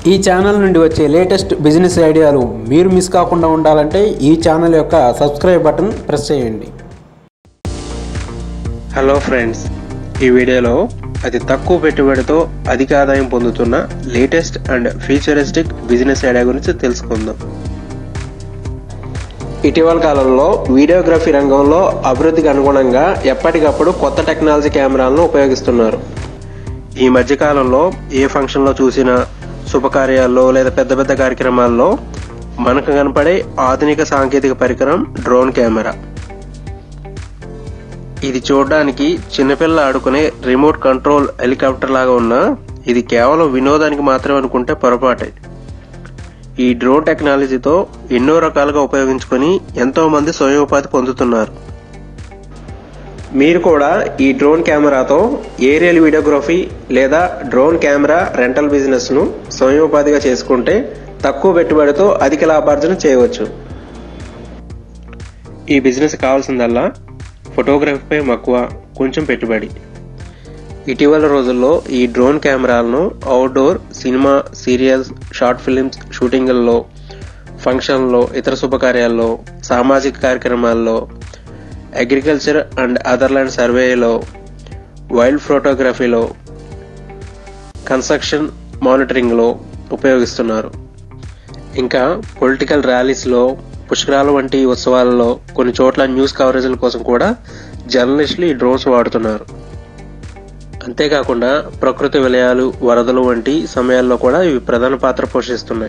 ఈ ఛానల్ నుండి వచ్చే లేటెస్ట్ బిజినెస్ ఐడియాలు మీరు మిస్ కాకుండా ఉండాలంటే ఈ ఛానల్ యొక్క సబ్స్క్రైబ్ బటన్ ప్రెస్ చేయండి హలో ఫ్రెండ్స్ ఈ వీడియోలో అతి తక్కువ పెట్టుబడితో అధిక ఆదాయం పొందుతున్న latest and futuristic business idea గురించి తెలుసుకుందాం ఇటీవల కాలంలో వీడియోగ్రఫీ రంగంలో అభివృద్ధికి అనుగుణంగా ఎప్పటికప్పుడు కొత్త టెక్నాలజీ కెమెరాలను ఉపయోగిస్తున్నారు ఈ మధ్యకాలంలో ఏ ఫంక్షన్లో చూసినా శుభకార్యాల్లో లేదా పెద్ద పెద్ద కార్యక్రమాల్లో మనకు కనపడే ఆధునిక సాంకేతిక పరికరం డ్రోన్ కెమెరా ఇది చూడడానికి చిన్నపిల్ల ఆడుకునే రిమోట్ కంట్రోల్ హెలికాప్టర్ లాగా ఉన్నా ఇది కేవలం వినోదానికి మాత్రమే అనుకుంటే పొరపాటే ఈ డ్రోన్ టెక్నాలజీతో ఎన్నో రకాలుగా ఉపయోగించుకొని ఎంతో మంది స్వయం ఉపాధి పొందుతున్నారు మీరు కూడా ఈ డ్రోన్ కెమెరాతో ఏరియల్ వీడియోగ్రఫీ లేదా డ్రోన్ కెమెరా రెంటల్ బిజినెస్ను స్వయం ఉపాధిగా చేసుకుంటే తక్కువ పెట్టుబడితో అధిక లాభార్జన చేయవచ్చు ఈ బిజినెస్ కావాల్సిందల్లా ఫోటోగ్రఫీపై మక్కువ కొంచెం పెట్టుబడి ఇటీవల రోజుల్లో ఈ డ్రోన్ కెమెరాలను outdoor cinema serials short films షూటింగుల్లో ఫంక్షన్లో ఇతర శుభకార్యాల్లో సామాజిక కార్యక్రమాల్లో అగ్రికల్చర్ అండ్ అదర్ ల్యాండ్ సర్వేలో వైల్డ్ ఫోటోగ్రఫీలో కన్స్ట్రక్షన్ మానిటరింగ్లో ఉపయోగిస్తున్నారు ఇంకా పొలిటికల్ ర్యాలీస్లో పుష్కరాల వంటి ఉత్సవాలలో కొన్ని చోట్ల న్యూస్ కవరేజీల కోసం కూడా జర్నలిస్టులు ఈ డ్రోన్స్ వాడుతున్నారు అంతేకాకుండా ప్రకృతి విలయాలు వరదలు వంటి సమయాల్లో కూడా ఇవి ప్రధాన పాత్ర పోషిస్తున్నాయి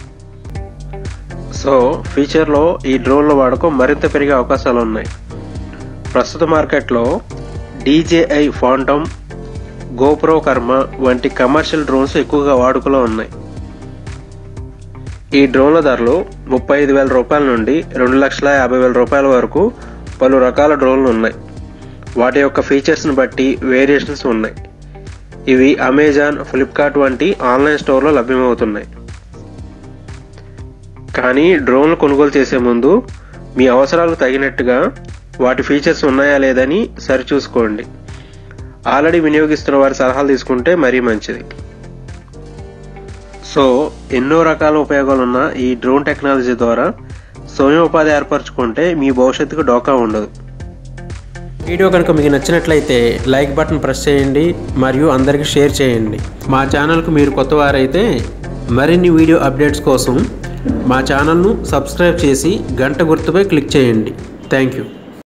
సో ఫ్యూచర్లో ఈ డ్రోన్ల వాడకం మరింత పెరిగే అవకాశాలు ఉన్నాయి ప్రస్తుత మార్కెట్లో డీజేఐ ఫాంటమ్ గోప్రో కర్మ వంటి కమర్షియల్ డ్రోన్స్ ఎక్కువగా వాడుకలో ఉన్నాయి ఈ డ్రోన్ల ధరలు ముప్పై ఐదు వేల రూపాయల నుండి రెండు లక్షల యాభై వేల రూపాయల వరకు పలు రకాల డ్రోన్లు ఉన్నాయి వాటి యొక్క ఫీచర్స్ని బట్టి వేరియేషన్స్ ఉన్నాయి ఇవి అమెజాన్ ఫ్లిప్కార్ట్ వంటి ఆన్లైన్ స్టోర్లో లభ్యమవుతున్నాయి కానీ డ్రోన్లు కొనుగోలు చేసే ముందు మీ అవసరాలకు తగినట్టుగా వాటి ఫీచర్స్ ఉన్నాయా లేదని సరిచూసుకోండి ఆల్రెడీ వినియోగిస్తున్న వారి సలహాలు తీసుకుంటే మరీ మంచిది సో ఎన్నో రకాల ఉపయోగాలు ఉన్న ఈ డ్రోన్ టెక్నాలజీ ద్వారా స్వయం ఉపాధి ఏర్పరచుకుంటే మీ భవిష్యత్తుకు డోకా ఉండదు వీడియో కనుక మీకు నచ్చినట్లయితే లైక్ బటన్ ప్రెస్ చేయండి మరియు అందరికీ షేర్ చేయండి మా ఛానల్కు మీరు కొత్త వారైతే మరిన్ని వీడియో అప్డేట్స్ కోసం మా ఛానల్ను సబ్స్క్రైబ్ చేసి గంట గుర్తుపై క్లిక్ చేయండి థ్యాంక్ యూ